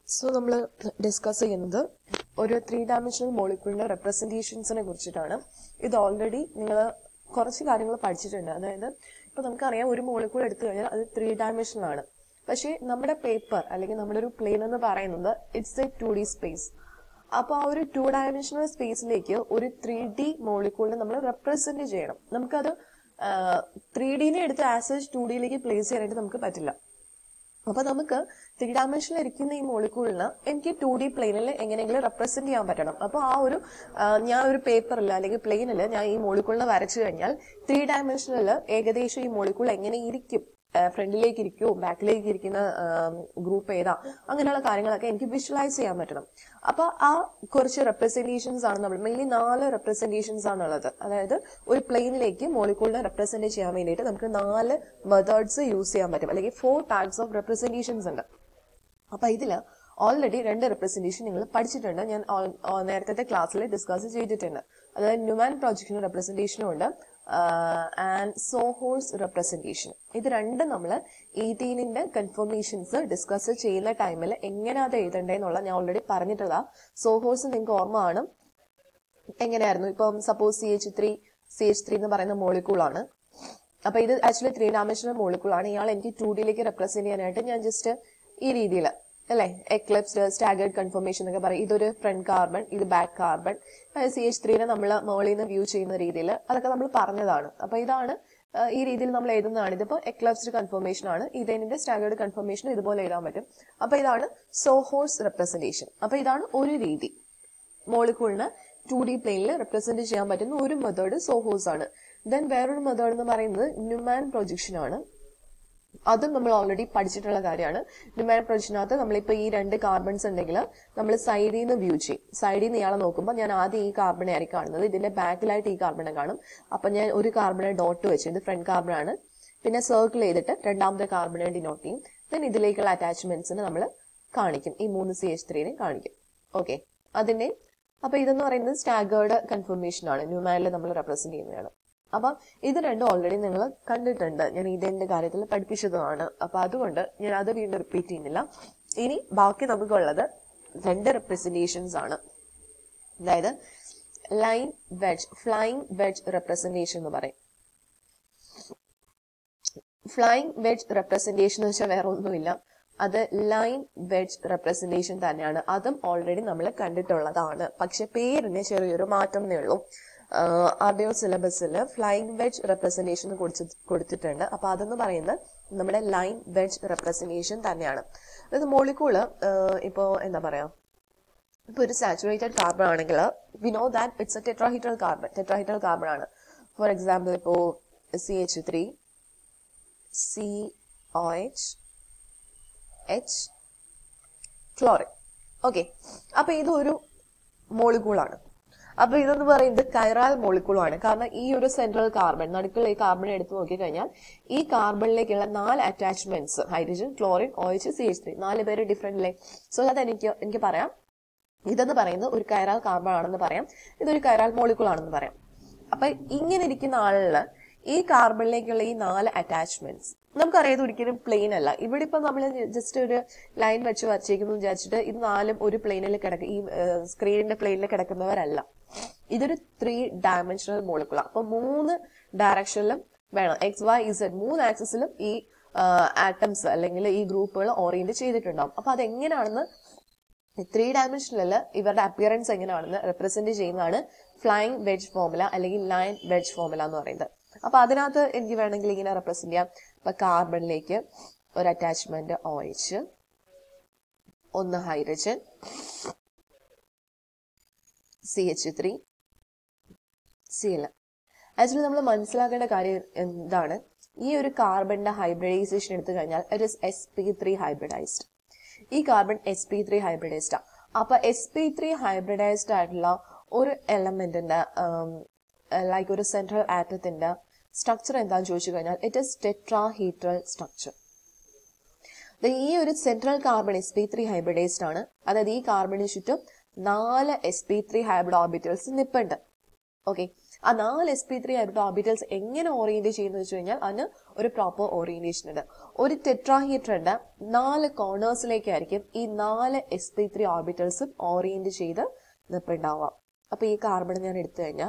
so നമ്മൾ discuss ചെയ്യുന്നത് ഒരു ത്രീ ഡയമെൻഷണൽ മോളിക്യൂളിന്റെ റെപ്രസെന്റേഷൻസിനെ കുറിച്ചിട്ടാണ് ഇത് ഓൾറെഡി നിങ്ങൾ കുറച്ച് കാര്യങ്ങൾ പഠിച്ചിട്ടുണ്ട് അതായത് ഇപ്പൊ നമുക്കറിയാം ഒരു മോളിക്യൂൾ എടുത്തു കഴിഞ്ഞാൽ അത് ത്രീ ഡയമെൻഷണൽ ആണ് പക്ഷേ നമ്മുടെ പേപ്പർ അല്ലെങ്കിൽ നമ്മുടെ ഒരു പ്ലെയിൻ എന്ന് പറയുന്നത് it's a two D space അപ്പൊ ആ ഒരു ടു ഡയമെൻഷണൽ സ്പേസിലേക്ക് ഒരു ത്രീ ഡി മോളിക്യൂളിനെ നമ്മൾ റെപ്രസെന്റ് ചെയ്യണം നമുക്കത് ത്രീ ഡിനെ എടുത്ത് ആസ് ടു ഡിയിലേക്ക് പ്ലേസ് ചെയ്യാനായിട്ട് നമുക്ക് പറ്റില്ല അപ്പൊ നമുക്ക് ത്രീ ഡയമെൻഷനിൽ ഇരിക്കുന്ന ഈ മോളിക്യൂളിന് എനിക്ക് ടു ഡി പ്ലെയിനിൽ എങ്ങനെയെങ്കിലും റെപ്രസെന്റ് ചെയ്യാൻ പറ്റണം അപ്പൊ ആ ഒരു ആ, ഞാൻ ഒരു പേപ്പറിൽ അല്ലെങ്കിൽ പ്ലെയിനിൽ ഞാൻ ഈ മോളിക്യൂളിനെ വരച്ചു കഴിഞ്ഞാൽ ത്രീ ഡയമെൻഷനിൽ ഏകദേശം ഈ മോളിക്യൂൾ എങ്ങനെ ഇരിക്കും ഫ്രണ്ടിലേക്ക് ഇരിക്കുമോ ബാക്കിലേക്ക് ഇരിക്കുന്ന ഗ്രൂപ്പ് ഏതാ അങ്ങനെയുള്ള കാര്യങ്ങളൊക്കെ എനിക്ക് വിഷ്വലൈസ് ചെയ്യാൻ പറ്റണം അപ്പൊ ആ കുറച്ച് റെപ്രസെന്റേഷൻസ് ആണ് നമ്മൾ മെയിൻലി നാല് റെപ്രസെന്റേഷൻസ് ആണുള്ളത് അതായത് ഒരു പ്ലെയിനിലേക്ക് മോളിക്യൂളിനെ റെപ്രസെന്റ് ചെയ്യാൻ വേണ്ടിയിട്ട് നമുക്ക് നാല് മെത്തേഡ്സ് യൂസ് ചെയ്യാൻ പറ്റും അല്ലെങ്കിൽ ഫോർ ടൈപ്സ് ഓഫ് റെപ്രസെന്റേഷൻസ് ഉണ്ട് അപ്പൊ ഇതില് ഓൾറെഡി രണ്ട് റെപ്രസെന്റേഷൻ നിങ്ങൾ പഠിച്ചിട്ടുണ്ട് ഞാൻ all- all നേരത്തെ ക്ലാസ്സിൽ ഡിസ്കസ് ചെയ്തിട്ടുണ്ട് അതായത് ന്യൂമാൻ പ്രൊജക്ഷൻ റെപ്രസെന്റേഷനും ഉണ്ട് ആൻഡ് സോഹോഴ്സ് റെപ്രസെന്റേഷൻ ഇത് രണ്ടും നമ്മൾ എയ്റ്റീനിന്റെ കൺഫർമേഷൻസ് ഡിസ്കസ് ചെയ്യുന്ന ടൈമിൽ എങ്ങനെ അത് എഴുതണ്ടേന്നുള്ള ഞാൻ ഓൾറെഡി പറഞ്ഞിട്ടുള്ള സോഹോഴ്സ് നിങ്ങൾക്ക് ഓർമ്മ കാണും എങ്ങനെയായിരുന്നു ഇപ്പം suppose C H three C H three എന്ന് പറയുന്ന മോളിക്കൂൾ ആണ് അപ്പൊ ഇത് ആക്ച്വലി ത്രീ ഡയമെൻഷണൽ മോളിക്കൂൾ ആണ് ഇയാൾ എനിക്ക് ടു ഡിയിലേക്ക് റെപ്രസെന്റ് ചെയ്യാനായിട്ട് ഞാൻ ജസ്റ്റ് ഈ രീതിയിൽ അല്ലെ എക്ലിപ്സ്ഡ് സ്റ്റാഗേർഡ് കൺഫർമേഷൻ എന്നൊക്കെ പറയും ഇതൊരു ഫ്രണ്ട് കാർബൺ ഇത് ബാക്ക് കാർബൺ സി എച്ച് ത്രീനെ നമ്മൾ മുകളിൽ നിന്ന് വ്യൂ ചെയ്യുന്ന രീതിയിൽ അതൊക്കെ നമ്മൾ പറഞ്ഞതാണ് അപ്പൊ ഇതാണ് ആ, ഈ രീതിയിൽ നമ്മൾ എഴുതുന്നതാണ് ഇതിപ്പോ എക്ലപ്സ്ഡ് കൺഫർമേഷൻ ആണ് ഇതിന്റെ സ്റ്റാഗേർഡ് കൺഫർമേഷൻ ഇതുപോലെ എഴുതാൻ പറ്റും അപ്പൊ ഇതാണ് സോഹോഴ്സ് റെപ്രസെന്റേഷൻ അപ്പൊ ഇതാണ് ഒരു രീതി മോളിക്യൂളിന് ടു ഡി പ്ലെയിനിൽ റെപ്രസെന്റ് ചെയ്യാൻ പറ്റുന്ന ഒരു മെത്തേഡ് സോഹോസ് ആണ് ദെൻ വേറൊരു മെത്തേഡ് എന്ന് പറയുന്നത് ന്യൂമാൻ പ്രൊജക്ഷൻ ആണ് അതും നമ്മൾ ഓൾറെഡി പഠിച്ചിട്ടുള്ള കാര്യമാണ് ന്യൂമാൻ പ്രൊജക്ഷനകത്ത് നമ്മളിപ്പോ ഈ രണ്ട് കാർബൺസ് ഉണ്ടെങ്കിൽ നമ്മൾ സൈഡിൽ നിന്ന് വ്യൂ ചെയ്യും സൈഡിൽ നിന്ന് ഇയാളെ നോക്കുമ്പോൾ ഞാൻ ആദ്യം ഈ കാർബണെ ആയിരിക്കും കാണുന്നത് ഇതിന്റെ ബാക്കിലായിട്ട് ഈ കാർബണെ കാണും അപ്പൊ ഞാൻ ഒരു കാർബണെ ഡോട്ട് വെച്ച് ഇത് ഫ്രണ്ട് കാർബൺ ആണ് പിന്നെ സർക്കിൾ ചെയ്തിട്ട് രണ്ടാമത്തെ കാർബണെ ഡിനോട്ട് ചെയ്യും ദെൻ ഇതിലേക്കുള്ള അറ്റാച്ച്മെന്റ്സിന് നമ്മൾ കാണിക്കും ഈ മൂന്ന് സി എച്ച് ത്രീനെ കാണിക്കും ഓക്കെ അതിന്റെ അപ്പൊ ഇതെന്ന് പറയുന്നത് സ്റ്റാഗേർഡ് കൺഫർമേഷൻ ആണ് ന്യൂമാനിൽ നമ്മൾ റെപ്രസെന്റ് ചെയ്യുന്നതാണ് അപ്പൊ ഇത് രണ്ടും ഓൾറെഡി നിങ്ങൾ കണ്ടിട്ടുണ്ട് ഞാൻ ഇതിന്റെ കാര്യത്തിൽ പഠിപ്പിച്ചതുമാണ് അപ്പൊ അതുകൊണ്ട് ഞാൻ അത് വീണ്ടും റിപ്പീറ്റ് ചെയ്യുന്നില്ല ഇനി ബാക്കി നമുക്കുള്ളത് രണ്ട് റെപ്രസെന്റേഷൻസ് ആണ് അതായത് line wedge flying wedge representation എന്ന് പറയും ഫ്ലൈങ് വെഡ്ജ് റെപ്രസെന്റേഷൻ എന്ന് വെച്ചാൽ വേറെ ഒന്നുമില്ല അത് ലൈൻ വെഡ്ജ് റെപ്രസെന്റേഷൻ തന്നെയാണ് അതും ഓൾറെഡി നമ്മൾ കണ്ടിട്ടുള്ളതാണ് പക്ഷെ പേരിന് ചെറിയൊരു മാറ്റം എന്നേ ഉള്ളൂ ആർഡിയോ സിലബസിൽ ഫ്ലൈങ് വെഡ്ജ് റെപ്രസെന്റേഷൻ കൊടുത്തിട്ടുണ്ട് അപ്പൊ അതെന്ന് പറയുന്നത് നമ്മുടെ ലൈൻ വെഡ്ജ് റെപ്രസെന്റേഷൻ തന്നെയാണ് അതായത് മോളിക്കൂള് ഇപ്പോ എന്താ പറയാ ഇപ്പൊ ഒരു സാച്ചുറേറ്റഡ് കാർബൺ ആണെങ്കിൽ we know that it's a tetrahedral carbon tetrahedral carbon ആണ് ഫോർ എക്സാമ്പിൾ ഇപ്പോ C H three C O H H chlorine okay അപ്പൊ ഇതൊരു മോളിക്കൂളാണ് അപ്പൊ ഇതെന്ന് പറയുന്നത് കൈറാൽ മോളിക്കൂളാണ് കാരണം ഈ ഒരു സെൻട്രൽ കാർബൺ നടുക്കുള്ള ഈ കാർബൺ എടുത്ത് നോക്കിക്കഴിഞ്ഞാൽ ഈ കാർബണിലേക്കുള്ള നാല് attachments hydrogen chlorine O H C H three നാല് പേര് ഡിഫറെന്റ് അല്ലേ സോ അത് എനിക്ക് എനിക്ക് പറയാം ഇതെന്ന് പറയുന്നത് ഒരു കൈറാൽ കാർബൺ ആണെന്ന് പറയാം ഇതൊരു കൈറാൽ മോളിക്കൂൾ ആണെന്ന് പറയാം അപ്പൊ ഇങ്ങനെ ഇരിക്കുന്ന ആളില് ഈ കാർബണിലേക്കുള്ള ഈ നാല് അറ്റാച്ച്മെന്റ്സ് നമുക്കറിയാം ഇത് ഒരിക്കലും പ്ലെയിൻ അല്ല ഇവിടെ ഇപ്പൊ നമ്മൾ ജസ്റ്റ് ഒരു ലൈൻ വെച്ച് വച്ചേക്കുന്നു വിചാരിച്ചിട്ട് ഇത് നാലും ഒരു പ്ലെയിനിൽ കിടക്കും ഈ സ്ക്രീനിന്റെ പ്ലെയിനിൽ കിടക്കുന്നവരല്ല ഇതൊരു ത്രീ ഡയമെൻഷണൽ മോളിക്കുള അപ്പൊ മൂന്ന് ഡയറക്ഷനിലും വേണം എക്സ് വൈ ഇസഡ് മൂന്ന് ആക്സിസിലും ഈ ആറ്റംസ് അല്ലെങ്കിൽ ഈ ഗ്രൂപ്പുകൾ ഓറിയന്റ് ചെയ്തിട്ടുണ്ടാവും അപ്പൊ അതെങ്ങനെയാണെന്ന് ത്രീ ഡയമെൻഷനിൽ ഇവരുടെ അപ്പിയറൻസ് എങ്ങനെയാണെന്ന് റെപ്രസെന്റ് ചെയ്യുന്നതാണ് ഫ്ലൈങ് വെഡ്ജ് ഫോമുല അല്ലെങ്കിൽ ലൈൻ വെഡ്ജ് ഫോമുല എന്ന് പറയുന്നത് അപ്പൊ അതിനകത്ത് എനിക്ക് വേണമെങ്കിൽ ഇങ്ങനെ റെപ്രസെന്റ് ചെയ്യാം ഇപ്പൊ കാർബണിലേക്ക് ഒരു അറ്റാച്ച്മെന്റ് ഒ എച്ച് ഒന്ന് hydrogen C H three C L actually നമ്മൾ മനസ്സിലാക്കേണ്ട കാര്യം എന്താണ് ഈ ഒരു കാർബണിന്റെ ഹൈബ്രിഡൈസേഷൻ എടുത്തു കഴിഞ്ഞാൽ it is S P three hybridized ഈ carbon S P three hybridized അപ്പൊ എസ് പി ത്രീ ഹൈബ്രിഡൈസ്ഡ് ആയിട്ടുള്ള ഒരു എലമെന്റിന്റെ ലൈക്ക് ഒരു സെൻട്രൽ ആറ്റത്തിന്റെ സ്ട്രക്ചർ എന്താണെന്ന് ചോദിച്ചു കഴിഞ്ഞാൽ ഇറ്റ് ഇസ് ടെട്രാഹീഡ്രൽ സ്ട്രക്ചർ ഈ ഒരു central carbon S P three hybridized ആണ് അതായത് ഈ കാർബണിന് ചുറ്റും നാല് S P three hybrid orbitals നിപ്പുണ്ട് ഓക്കെ ആ നാല് S P three hybrid orbitals എങ്ങനെ ഓറിയന്റ് ചെയ്യുന്നു വെച്ച് കഴിഞ്ഞാൽ അതിന് ഒരു പ്രോപ്പർ ഓറിയന്റേഷൻ ഉണ്ട് ഒരു ടെട്രാഹീഡ്രന്റെ നാല് കോർണേഴ്സിലേക്കായിരിക്കും ഈ നാല് എസ് പി ത്രീ ഓർബിറ്റൽസും ഓറിയന്റ് ചെയ്ത് നിൽപ്പുണ്ടാവാം അപ്പൊ ഈ കാർബൺ ഞാൻ എടുത്തു കഴിഞ്ഞാൽ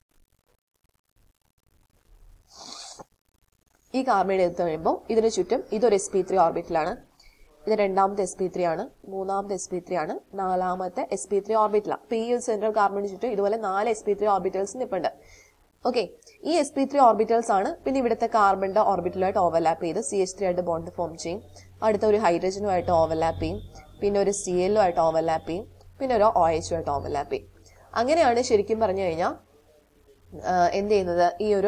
ഈ കാർബൺ എടുത്തു കഴിയുമ്പോൾ ഇതിന് ചുറ്റും ഇതൊരു എസ് പി ത്രീ ഓർബിറ്റിലാണ് ഇത് രണ്ടാമത്തെ എസ് പി ത്രീ ആണ് മൂന്നാമത്തെ എസ് പി ത്രീ ആണ് നാലാമത്തെ എസ് പി ത്രീ ഓർബിറ്റിലാണ് അപ്പൊ ഈ ഒരു സെൻട്രൽ കാർബണിന് ചുറ്റും ഇതുപോലെ നാല് എസ് പി ത്രീ ഓർബിറ്റൽസ് നിൽപ്പുണ്ട് ഓക്കെ ഈ എസ് പി ത്രീ ഓർബിറ്റൽസ് ആണ് പിന്നെ ഇവിടുത്തെ കാർബണിന്റെ ഓർബിറ്റലുമായിട്ട് ഓവർലാപ്പ് ചെയ്ത് സി എച്ച് ത്രീ ആയിട്ട് ബോണ്ട് ഫോം ചെയ്യും അടുത്ത ഒരു ഹൈഡ്രജനുമായിട്ട് ഓവർലാപ്പ് ചെയ്യും പിന്നെ ഒരു സി എല്ലോ ആയിട്ട് ഓവർലാപ്പ് ചെയ്യും പിന്നെ ഒരു ഒ എച്ച് ആയിട്ട് ഓവർലാപ്പ് ചെയ്യും അങ്ങനെയാണ് ശരിക്കും പറഞ്ഞു കഴിഞ്ഞാൽ എന്ത് ചെയ്യുന്നത് ഈ ഒരു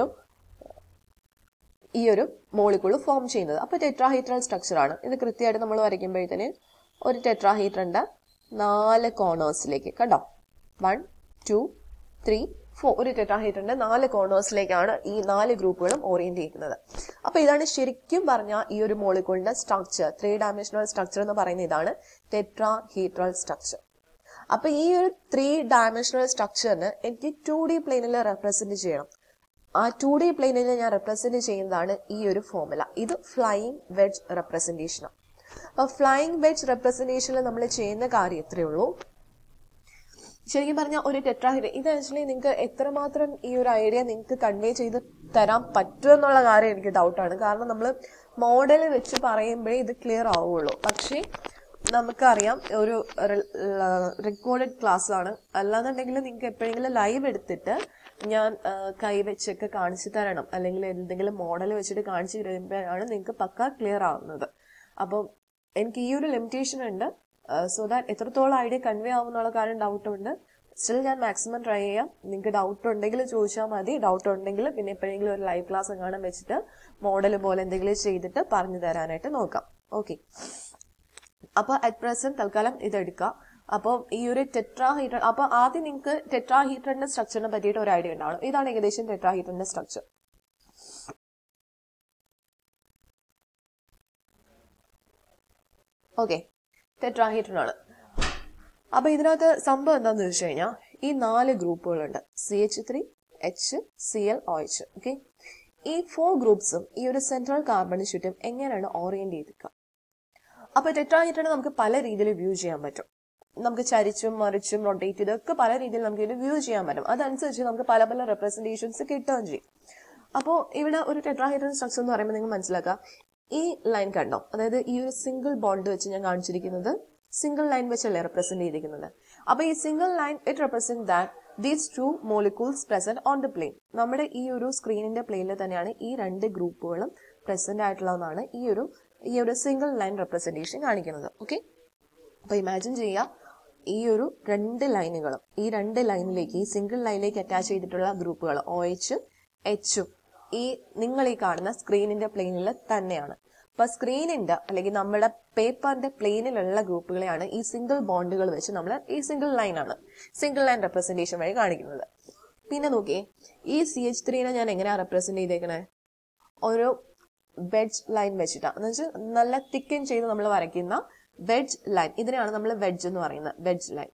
ഈ ഒരു മോളിക്കൂൾ ഫോം ചെയ്യുന്നത് അപ്പൊ ടെട്രാഹീഡ്രൽ സ്ട്രക്ചർ ആണ് ഇത് കൃത്യമായിട്ട് നമ്മൾ വരയ്ക്കുമ്പോഴത്തേന് ഒരു ടെട്രാഹീഡ്രന്റെ നാല് കോർണേഴ്സിലേക്ക് കണ്ടോ വൺ ടു ത്രീ ഫോർ ഒരു ടെട്രാഹീഡ്രന്റെ നാല് കോർണേഴ്സിലേക്കാണ് ഈ നാല് ഗ്രൂപ്പുകളും ഓറിയന്റ് ചെയ്യുന്നത് അപ്പൊ ഇതാണ് ശരിക്കും പറഞ്ഞ ഈ ഒരു മോളിക്കൂളിന്റെ സ്ട്രക്ചർ ത്രീ ഡയമെൻഷണൽ സ്ട്രക്ചർ എന്ന് പറയുന്ന ഇതാണ് ടെട്രാഹീഡ്രൽ സ്ട്രക്ചർ അപ്പൊ ഈ ഒരു ത്രീ ഡയമെൻഷണൽ സ്ട്രക്ചറിന് എനിക്ക് ടു ഡി പ്ലെയിനിൽ റെപ്രസെന്റ് ചെയ്യണം ആ ടു ഡി പ്ലെയിനിൽ ഞാൻ റെപ്രസെന്റ് ചെയ്യുന്നതാണ് ഈ ഒരു ഫോർമുല ഇത് ഫ്ലൈയിങ് വെഡ്ജ് റെപ്രസെന്റേഷൻ അപ്പൊ ഫ്ലൈയിങ് വെഡ്ജ് റെപ്രസെന്റേഷനിൽ നമ്മൾ ചെയ്യുന്ന കാര്യം ഇത്രയേ ഉള്ളൂ ശരിക്കും പറഞ്ഞാൽ ഒരു ടെട്രാഹിഡ് ഇത് ആക്ച്വലി നിങ്ങൾക്ക് എത്രമാത്രം ഈ ഒരു ഐഡിയ നിങ്ങൾക്ക് കൺവേ ചെയ്ത് തരാൻ പറ്റുമെന്നുള്ള കാര്യം എനിക്ക് ഡൗട്ടാണ് കാരണം നമ്മൾ മോഡൽ വെച്ച് പറയുമ്പോഴേ ഇത് ക്ലിയർ ആവുള്ളൂ പക്ഷേ നമുക്കറിയാം ഒരു റെക്കോർഡഡ് ക്ലാസ് ആണ് അല്ലാന്നുണ്ടെങ്കിൽ നിങ്ങൾക്ക് എപ്പോഴെങ്കിലും ലൈവ് എടുത്തിട്ട് ഞാൻ ആ, കൈ വെച്ചൊക്കെ കാണിച്ചു തരണം അല്ലെങ്കിൽ എന്തെങ്കിലും മോഡൽ വെച്ചിട്ട് കാണിച്ചു തരുമ്പോഴാണ് നിങ്ങൾക്ക് പക്ക ക്ലിയർ ആവുന്നത് അപ്പം എനിക്ക് ഈ ഒരു ലിമിറ്റേഷൻ ഉണ്ട് സോ ദാറ്റ് എത്രത്തോളം ഐഡിയ കൺവേ ആവുന്നുള്ള കാര്യം ഡൗട്ട് ഉണ്ട് സ്റ്റിൽ ഞാൻ മാക്സിമം ട്രൈ ചെയ്യാം നിങ്ങൾക്ക് ഡൗട്ട് ഉണ്ടെങ്കിൽ ചോദിച്ചാൽ മതി ഡൗട്ട് ഉണ്ടെങ്കിൽ പിന്നെ എപ്പോഴെങ്കിലും ഒരു ലൈവ് ക്ലാസ് എങ്ങാനും വെച്ചിട്ട് മോഡൽ പോലെ എന്തെങ്കിലും ചെയ്തിട്ട് പറഞ്ഞു തരാനായിട്ട് നോക്കാം ഓക്കെ അപ്പൊ അറ്റ് പ്രസന്റ് തൽക്കാലം ഇത് എടുക്കാം അപ്പോൾ ഈ ഒരു ടെട്രാഹീഡ്രൺ അപ്പൊ ആദ്യം നിങ്ങൾക്ക് ടെട്രാഹീഡ്രന്റെ സ്ട്രക്ചറിനെ പറ്റിയിട്ട് ഒരു ഐഡിയ ഉണ്ടാവണം ഇതാണ് ഏകദേശം ടെട്രാഹീഡ്രന്റെ സ്ട്രക്ചർ ഓക്കെ ടെട്രാഹീഡ്രൺ ആണ് അപ്പൊ ഇതിനകത്ത് സംഭവം എന്താന്ന് വെച്ച് കഴിഞ്ഞാൽ ഈ നാല് ഗ്രൂപ്പുകളുണ്ട് C H three H C L O H okay ഈ ഫോർ ഗ്രൂപ്പ്സും ഈ ഒരു സെൻട്രൽ കാർബണിന് ചുറ്റും എങ്ങനെയാണ് ഓറിയന്റ് ചെയ്തിരിക്കുക അപ്പൊ ടെട്രാഹീഡ്രനെ നമുക്ക് പല രീതിയിൽ വ്യൂ ചെയ്യാൻ പറ്റും നമുക്ക് ചരിച്ചും മറിച്ചും റൊട്ടേറ്റ് ചെയ്തൊക്കെ പല രീതിയിൽ നമുക്ക് ഇത് വ്യൂ ചെയ്യാൻ പറ്റും അതനുസരിച്ച് നമുക്ക് പല പല റെപ്രസെന്റേഷൻസ് കിട്ടുകയും ചെയ്യും അപ്പോൾ ഇവിടെ ഒരു ടെട്രാഹൈഡ്രൻ സ്ട്രക്ചർ എന്ന് പറയുമ്പോൾ നിങ്ങൾ മനസ്സിലാക്കുക ഈ ലൈൻ കണ്ടോ അതായത് ഈ ഒരു സിംഗിൾ ബോണ്ട് വെച്ച് ഞാൻ കാണിച്ചിരിക്കുന്നത് സിംഗിൾ ലൈൻ വെച്ചല്ലേ റെപ്രസെന്റ് ചെയ്തിരിക്കുന്നത് അപ്പൊ ഈ single line it represent that these two molecules present on the plane നമ്മുടെ ഈ ഒരു സ്ക്രീനിന്റെ പ്ലെയിനിൽ തന്നെയാണ് ഈ രണ്ട് ഗ്രൂപ്പുകളും പ്രസന്റ് ആയിട്ടുള്ളതെന്നാണ് ഈ ഒരു ഈ ഒരു സിംഗിൾ ലൈൻ റെപ്രസെന്റേഷൻ കാണിക്കുന്നത് ഓക്കെ അപ്പൊ ഇമാജിൻ ചെയ്യുക ഈ ഒരു രണ്ട് ലൈനുകളും ഈ രണ്ട് ലൈനിലേക്ക് ഈ സിംഗിൾ ലൈനിലേക്ക് അറ്റാച്ച് ചെയ്തിട്ടുള്ള ഗ്രൂപ്പുകൾ ഒ എച്ച് എച്ചും ഈ നിങ്ങൾ ഈ കാണുന്ന സ്ക്രീനിന്റെ പ്ലെയിനിൽ തന്നെയാണ് അപ്പൊ സ്ക്രീനിന്റെ അല്ലെങ്കിൽ നമ്മുടെ പേപ്പറിന്റെ പ്ലെയിനിലുള്ള ഗ്രൂപ്പുകളെയാണ് ഈ സിംഗിൾ ബോണ്ടുകൾ വെച്ച് നമ്മൾ ഈ സിംഗിൾ ലൈൻ ആണ് സിംഗിൾ ലൈൻ റെപ്രസെന്റേഷൻ വഴി കാണിക്കുന്നത് പിന്നെ നോക്കിയേ ഈ സി എച്ച് ത്രീനെ ഞാൻ എങ്ങനെയാ റെപ്രസെന്റ് ചെയ്തേക്കണേ ഒരു വെഡ്ജ് ലൈൻ വെച്ചിട്ടാണ് എന്ന് വെച്ചാൽ നല്ല തിക്കൻ ചെയ്ത് നമ്മൾ വരയ്ക്കുന്ന വെഡ്ജ് ലൈൻ ഇതിനെയാണ് നമ്മൾ വെഡ്ജ് എന്ന് പറയുന്നത് വെഡ്ജ് ലൈൻ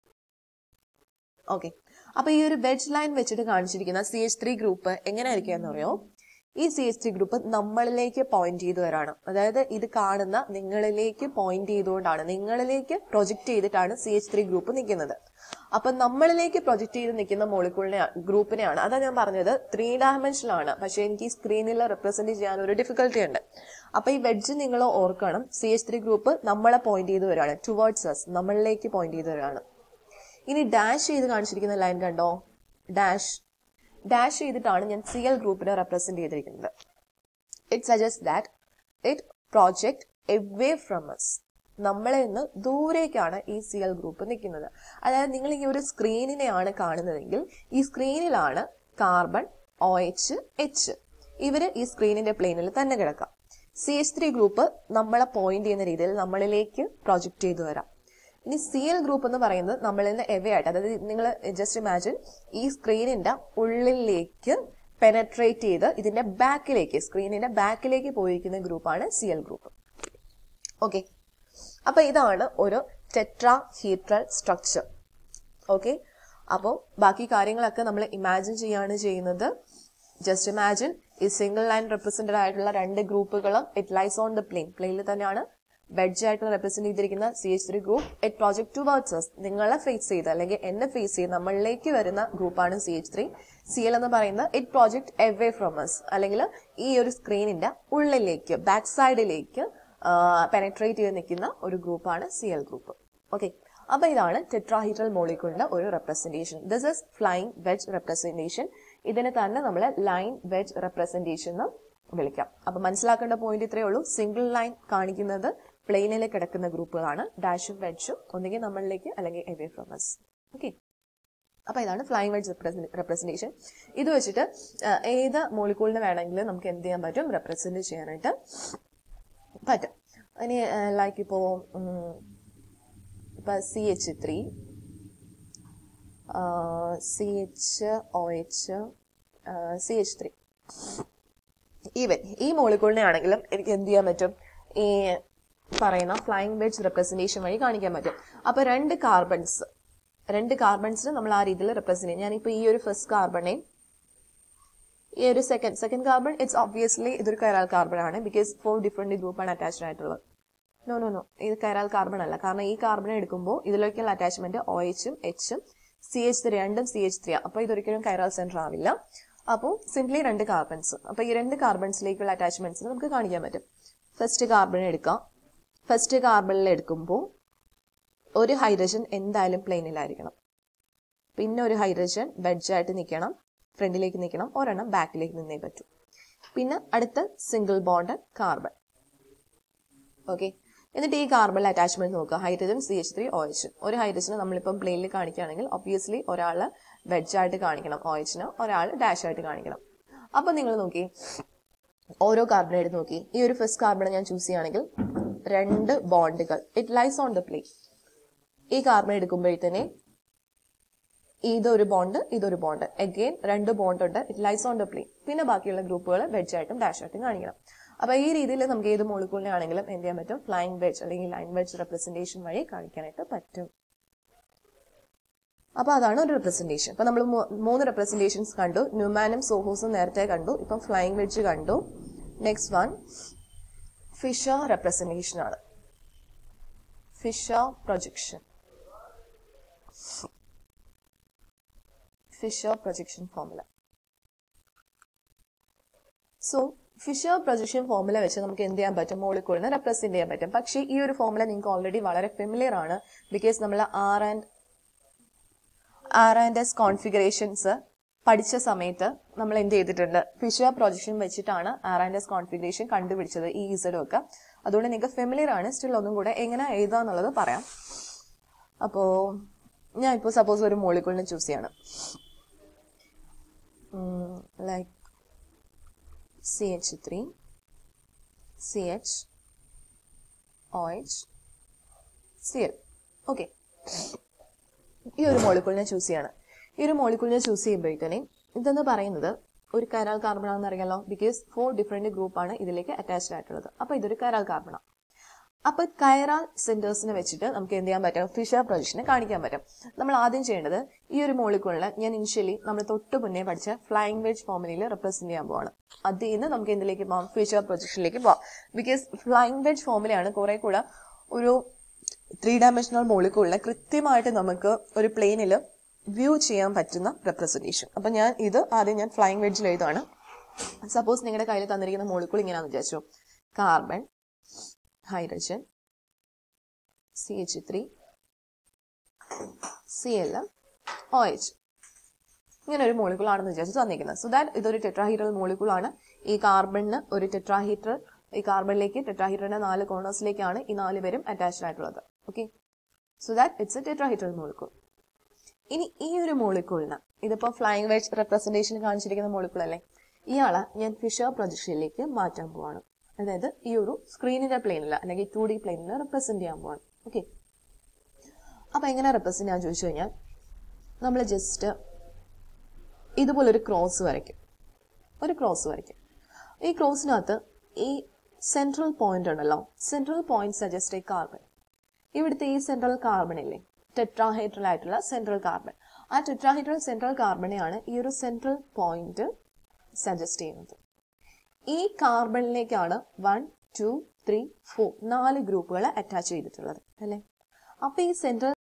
ഓക്കെ അപ്പൊ ഈ ഒരു വെഡ്ജ് ലൈൻ വെച്ചിട്ട് കാണിച്ചിരിക്കുന്ന സി എച്ച് ത്രീ ഗ്രൂപ്പ് എങ്ങനെയായിരിക്കും എന്ന് അറിയോ ഈ സി എച്ച് ത്രീ ഗ്രൂപ്പ് നമ്മളിലേക്ക് പോയിന്റ് ചെയ്ത് വരാണ് അതായത് ഇത് കാണുന്ന നിങ്ങളിലേക്ക് പോയിന്റ് ചെയ്തുകൊണ്ടാണ് നിങ്ങളിലേക്ക് പ്രൊജക്ട് ചെയ്തിട്ടാണ് സി എച്ച് ത്രീ ഗ്രൂപ്പ് നിൽക്കുന്നത് അപ്പൊ നമ്മളിലേക്ക് പ്രൊജക്ട് ചെയ്ത് നിൽക്കുന്ന മോളിക്കൂളിനെ ഗ്രൂപ്പിനെയാണ് അതാ ഞാൻ പറഞ്ഞത് ത്രീ ഡയമെൻഷനിലാണ് പക്ഷെ എനിക്ക് ഈ സ്ക്രീനിൽ റെപ്രസെന്റ് ചെയ്യാൻ ഒരു ഡിഫിക്കൽട്ടി ഉണ്ട് അപ്പൊ ഈ വെഡ്ജ് നിങ്ങൾ ഓർക്കണം സി എച്ച് ത്രീ ഗ്രൂപ്പ് നമ്മളെ പോയിന്റ് ചെയ്ത് വരികയാണ് ടുവേർഡ്സ് അസ് നമ്മളിലേക്ക് പോയിന്റ് ചെയ്ത് വരികയാണ് ഇനി ഡാഷ് ചെയ്ത് കാണിച്ചിരിക്കുന്ന ലൈൻ കണ്ടോ ഡാഷ് ഡാഷ് ചെയ്തിട്ടാണ് ഞാൻ സി എൽ ഗ്രൂപ്പിനെ റെപ്രസെന്റ് ചെയ്തിരിക്കുന്നത് it suggest that it project away from us നമ്മളെ നിന്ന് ദൂരേക്കാണ് ഈ സി എൽ ഗ്രൂപ്പ് നിൽക്കുന്നത് അതായത് നിങ്ങൾ ഈ ഒരു സ്ക്രീനിനെയാണ് കാണുന്നതെങ്കിൽ ഈ സ്ക്രീനിലാണ് കാർബൺ ഒ എച്ച് എച്ച് ഇവര് ഈ സ്ക്രീനിന്റെ പ്ലെയിനിൽ തന്നെ കിടക്കാം സി എച്ച് ത്രീ ഗ്രൂപ്പ് നമ്മളെ പോയിന്റ് ചെയ്യുന്ന രീതിയിൽ നമ്മളിലേക്ക് പ്രൊജക്ട് ചെയ്തു വരാം ഇനി സി എൽ ഗ്രൂപ്പ് എന്ന് പറയുന്നത് നമ്മളിൽ നിന്ന് എവേ ആയിട്ട് അതായത് നിങ്ങൾ ജസ്റ്റ് ഇമാജിൻ ഈ സ്ക്രീനിന്റെ ഉള്ളിലേക്ക് പെനട്രേറ്റ് ചെയ്ത് ഇതിന്റെ ബാക്കിലേക്ക് സ്ക്രീനിന്റെ ബാക്കിലേക്ക് പോയിരിക്കുന്ന ഗ്രൂപ്പാണ് സി എൽ ഗ്രൂപ്പ് ഓക്കെ അപ്പൊ ഇതാണ് ഒരു ടെട്രാ ഹീട്രൽ സ്ട്രക്ചർ ഓക്കെ അപ്പോൾ ബാക്കി കാര്യങ്ങളൊക്കെ നമ്മൾ ഇമാജിൻ ചെയ്യാണ് ചെയ്യുന്നത് ജസ്റ്റ് ഇമാജിൻ ഈ സിംഗിൾ ലൈൻ റെപ്രസെന്റഡ് ആയിട്ടുള്ള രണ്ട് ഗ്രൂപ്പുകളും it lies on the plane പ്ലെയിനിൽ തന്നെയാണ് വെഡ്ജ് ആയിട്ട് റെപ്രസെന്റ് ചെയ്തിരിക്കുന്ന C H three group it project towards നിങ്ങളെ ഫേസ് ചെയ്ത് അല്ലെങ്കിൽ എന്നെ ഫേസ് ചെയ്ത് നമ്മളിലേക്ക് വരുന്ന ഗ്രൂപ്പാണ് C H three C L എന്ന് പറയുന്നത് it project away from us അല്ലെങ്കിൽ ഈ ഒരു സ്ക്രീനിന്റെ ഉള്ളിലേക്ക് ബാക്ക് സൈഡിലേക്ക് പെനട്രേറ്റ് ചെയ്ത് നിൽക്കുന്ന ഒരു ഗ്രൂപ്പാണ് സി എൽ ഗ്രൂപ്പ് ഓക്കെ അപ്പൊ ഇതാണ് ടെട്രാഹീഡ്രൽ മോളിക്യൂളിന്റെ ഒരു representation this is flying wedge representation ഇതിനെ തന്നെ നമ്മൾ ലൈൻ വെജ് റെപ്രസെന്റേഷൻ എന്ന് വിളിക്കാം അപ്പൊ മനസ്സിലാക്കേണ്ട പോയിന്റ് ഇത്രയേ ഉള്ളൂ സിംഗിൾ ലൈൻ കാണിക്കുന്നത് പ്ലെയിനിൽ കിടക്കുന്ന ഗ്രൂപ്പുകളാണ് ഡാഷും വെഡ്ജും ഒന്നുകിൽ നമ്മളിലേക്ക് അല്ലെങ്കിൽ എവേ ഫ്രം us ഓക്കെ അപ്പൊ ഇതാണ് ഫ്ലൈങ് വെഡ്ജ് റെപ്രസെന്റേഷൻ ഇത് വെച്ചിട്ട് ആ, ഏത് മോളിക്യൂളിനെ വേണമെങ്കിലും നമുക്ക് എന്ത് ചെയ്യാൻ പറ്റും റെപ്രസെന്റ് ചെയ്യാനായിട്ട് പറ്റും ഇനി ലൈക്ക് ഇപ്പോ ഉം, ഇപ്പൊ C H three C H O H C H three even ഈ മോളിക്യൂളിനെ ആണെങ്കിലും എനിക്ക് എന്ത് ചെയ്യാൻ പറ്റും ഈ പറയുന്ന ഫ്ലൈങ് വെഡ്ജ് റെപ്രസെന്റേഷൻ വഴി കാണിക്കാൻ പറ്റും അപ്പൊ രണ്ട് കാർബൺസ് രണ്ട് കാർബൺസിന് നമ്മൾ ആ രീതിയിൽ റെപ്രസെന്റ് ചെയ്യും ഞാനിപ്പോ ഈ ഒരു ഫസ്റ്റ് കാർബണെ ഈ ഒരു second second carbon it's obviously ഇതൊരു കൈറാൽ കാർബൺ ആണ് ബിക്കോസ് ഫോർ ഡിഫറെന്റ് ഗ്രൂപ്പാണ് അറ്റാച്ച്ഡ് ആയിട്ടുള്ളത് നോ നോ നോ ഇത് കൈറാൽ കാർബൺ അല്ല കാരണം ഈ കാർബൺ എടുക്കുമ്പോൾ ഇതിലേക്കുള്ള അറ്റാച്ച്മെന്റ് ഒ എച്ചും എച്ചും സി എച്ച് ത്രീ രണ്ടും സി എച്ച് ത്രീ അപ്പൊ ഇതൊരിക്കലും കൈറാൽ സെന്റർ ആവില്ല അപ്പോൾ സിംപ്ലി രണ്ട് കാർബൺസ് അപ്പൊ ഈ രണ്ട് കാർബൺസിലേക്കുള്ള അറ്റാച്ച്മെന്റ്സ് നമുക്ക് കാണിക്കാൻ പറ്റും ഫസ്റ്റ് കാർബൺ എടുക്കാം ഫസ്റ്റ് കാർബണിൽ എടുക്കുമ്പോൾ ഒരു ഹൈഡ്രജൻ എന്തായാലും പ്ലെയിനിലായിരിക്കണം പിന്നെ ഒരു ഹൈഡ്രജൻ വെഡ്ജായിട്ട് നിൽക്കണം ഫ്രണ്ടിലേക്ക് നിൽക്കണം ഒരെണ്ണം ബാക്കിലേക്ക് നിന്നേ പറ്റൂ പിന്നെ അടുത്ത സിംഗിൾ ബോണ്ട് കാർബൺ ഓക്കെ എന്നിട്ട് ഈ കാർബണിലെ അറ്റാച്ച്മെന്റ് നോക്കുക hydrogen C H three O H ഒരു ഹൈഡ്രജനെ നമ്മളിപ്പം പ്ലെയിനിൽ കാണിക്കുകയാണെങ്കിൽ ഒബ്വിയസ്ലി ഒരാള് വെഡ്ജായിട്ട് കാണിക്കണം ഒ എച്ചിന് ഒരാൾ ഡാഷ് ആയിട്ട് കാണിക്കണം അപ്പൊ നിങ്ങൾ നോക്കി ഓരോ കാർബൺ എടുത്ത് നോക്കി ഈ ഒരു ഫസ്റ്റ് കാർബൺ ഞാൻ ചൂസ് ചെയ്യുകയാണെങ്കിൽ രണ്ട് ബോണ്ടുകൾ it lies on the plane ഈ കാർബൺ എടുക്കുമ്പോഴത്തേനെ ഇതൊരു ബോണ്ട് ഇതൊരു ബോണ്ട് അഗെയിൻ രണ്ട് ബോണ്ട് ഉണ്ട് it lies on the plane പിന്നെ ബാക്കിയുള്ള ഗ്രൂപ്പുകൾ വെഡ്ജ് ആയിട്ടും ഡാഷ് ആയിട്ടും കാണിക്കണം അപ്പൊ ഈ രീതിയിൽ നമുക്ക് ഏത് മോളിക്കൂളിനെ ആണെങ്കിലും എന്ത് ചെയ്യാൻ പറ്റും ഫ്ലൈങ് വെഡ്ജ് അല്ലെങ്കിൽ ലൈൻ വെഡ്ജ് റെപ്രസെന്റേഷൻ വഴി കാണിക്കാനായിട്ട് പറ്റും അപ്പൊ അതാണ് ഒരു റെപ്രസെന്റേഷൻ അപ്പൊ നമ്മൾ മൂന്ന് റെപ്രസെന്റേഷൻസ് കണ്ടു ന്യൂമാനും സോഹോസും നേരത്തെ കണ്ടു ഇപ്പം ഫ്ലൈങ് വെഡ്ജ് കണ്ടു നെക്സ്റ്റ് വൺ ഫിഷർ റെപ്രസെന്റേഷൻ ആണ് Fischer projection Fischer projection formula so Fischer projection formula വെച്ച് നമുക്ക് എന്ത് ചെയ്യാൻ പറ്റും മോളിക്കൂളിനെ റെപ്രസെന്റ് ചെയ്യാൻ പറ്റും പക്ഷേ ഈ ഒരു ഫോർമുല നിങ്ങൾക്ക് ഓൾറെഡി വളരെ ഫെമിലിയർ ആണ് ബിക്കോസ് നമ്മൾ R and R and S configurations പഠിച്ച സമയത്ത് നമ്മൾ എന്ത് ചെയ്തിട്ടുണ്ട് ഫിഷർ പ്രൊജക്ഷൻ വെച്ചിട്ടാണ് ആർ ആൻഡ് എസ് കോൺഫിഗറേഷൻ കണ്ടുപിടിച്ചത് ഈ ഇസഡും ഒക്കെ അതുകൊണ്ട് നിങ്ങൾക്ക് ഫെമിലിയർ ആണ് സ്റ്റിൽ ഒന്നും കൂടെ എങ്ങനെ എഴുതാന്നുള്ളത് പറയാം അപ്പോ ഞാൻ ഇപ്പോൾ സപ്പോസ് ഒരു മോളിക്കൂളിനെ ചൂസ് ചെയ്യാണ് like C H three C H O H C L okay ഈ ഒരു മോളിക്കൂളിനെ ചൂസ് ചെയ്യാണ് ഈ ഒരു മോളിക്കൂളിനെ ചൂസ് ചെയ്യുമ്പോഴത്തേനെ ഇതെന്ന് പറയുന്നത് ഒരു കരാൽ കാർബൺ ആണെന്ന് അറിയാലോ ബിക്കോസ് ഫോർ ഡിഫറെന്റ് ഗ്രൂപ്പാണ് ഇതിലേക്ക് അറ്റാച്ച്ഡ് ആയിട്ടുള്ളത് അപ്പൊ ഇതൊരു കരാൽ കാർബണാണ് അപ്പൊ കൈറാൽ സെന്റേഴ്സിനെ വെച്ചിട്ട് നമുക്ക് എന്ത് ചെയ്യാൻ പറ്റും ഫിഷർ പ്രൊജക്ഷനെ കാണിക്കാൻ പറ്റും നമ്മൾ ആദ്യം ചെയ്യേണ്ടത് ഈ ഒരു മോളിക്കൂളിനെ ഞാൻ ഇനിഷ്യലി നമ്മൾ തൊട്ട് മുന്നേ പഠിച്ച ഫ്ലൈങ് വെജ് ഫോമിലിയിൽ റെപ്രസെന്റ് ചെയ്യാൻ പോവാണ് അതിൽ നിന്ന് നമുക്ക് എന്തിലേക്ക് പോവാം ഫിഷർ പ്രൊജക്ഷനിലേക്ക് പോവാം ബിക്കോസ് ഫ്ലൈങ് വെജ് ഫോമിലാണ് കുറെ കൂടെ ഒരു ത്രീ ഡയമെൻഷണൽ മോളിക്കൂളിനെ കൃത്യമായിട്ട് നമുക്ക് ഒരു പ്ലെയിനിൽ വ്യൂ ചെയ്യാൻ പറ്റുന്ന റെപ്രസെന്റേഷൻ അപ്പൊ ഞാൻ ഇത് ആദ്യം ഞാൻ ഫ്ലൈങ് വെഡ്ജിൽ എഴുതാണ് സപ്പോസ് നിങ്ങളുടെ കയ്യിൽ തന്നിരിക്കുന്ന മോളിക്കൂൾ ഇങ്ങനെയാണെന്ന് വിചാരിച്ചു carbon hydrogen C H three C L O H ഇങ്ങനെ ഒരു മോളിക്കൂൾ ആണെന്ന് വിചാരിച്ചു തന്നിരിക്കുന്നത് സോ ദാറ്റ് ഇതൊരു ടെട്രാഹീഡ്രൽ മോളിക്കൂൾ ആണ് ഈ കാർബണിന് ഒരു ടെട്രാഹീഡ്രൽ ഈ കാർബണിലേക്ക് ടെട്രാഹീഡ്രലിന്റെ നാല് കോർണേഴ്സിലേക്കാണ് ഈ നാല് പേരും അറ്റാച്ച്ഡ് ആയിട്ടുള്ളത് okay so that it's a tetrahedral molecule ഇനി ഈ ഒരു മോളിക്കൂളിന് ഇതിപ്പോ ഫ്ലൈങ് വെച്ച് റെപ്രസെന്റേഷൻ കാണിച്ചിരിക്കുന്ന മോളിക്കൂൾ അല്ലേ ഇയാളെ ഞാൻ ഫിഷർ പ്രൊജക്ഷനിലേക്ക് മാറ്റാൻ പോവാണ് അതായത് ഈ ഒരു സ്ക്രീനിന്റെ പ്ലെയിനിൽ അല്ലെങ്കിൽ ടു ഡി പ്ലെയിനിൽ റെപ്രസെന്റ് ചെയ്യാൻ പോവാണ് ഓക്കെ അപ്പൊ എങ്ങനെ റെപ്രസെന്റ് ചെയ്യാൻ ചോദിച്ചു കഴിഞ്ഞാൽ നമ്മൾ ജസ്റ്റ് ഇതുപോലെ ഒരു ക്രോസ് വരയ്ക്കും ഒരു ക്രോസ് വരയ്ക്കും ഈ ക്രോസിനകത്ത് ഈ സെൻട്രൽ പോയിന്റ് ഉണ്ടല്ലോ central point suggest a carbon ഇവിടുത്തെ ഈ സെൻട്രൽ കാർബൺ ഇല്ലേ ടെട്രാഹൈഡ്രൽ ആയിട്ടുള്ള സെൻട്രൽ കാർബൺ ആ ടെട്രാഹൈഡ്രൽ സെൻട്രൽ കാർബണെയാണ് ഈ ഒരു സെൻട്രൽ പോയിന്റ് സജസ്റ്റ് ചെയ്യുന്നത് ഈ കാർബണിലേക്കാണ് വൺ ടു ത്രീ ഫോർ നാല് ഗ്രൂപ്പുകൾ അറ്റാച്ച് ചെയ്തിട്ടുള്ളത് അല്ലേ അപ്പൊ ഈ സെൻട്രൽ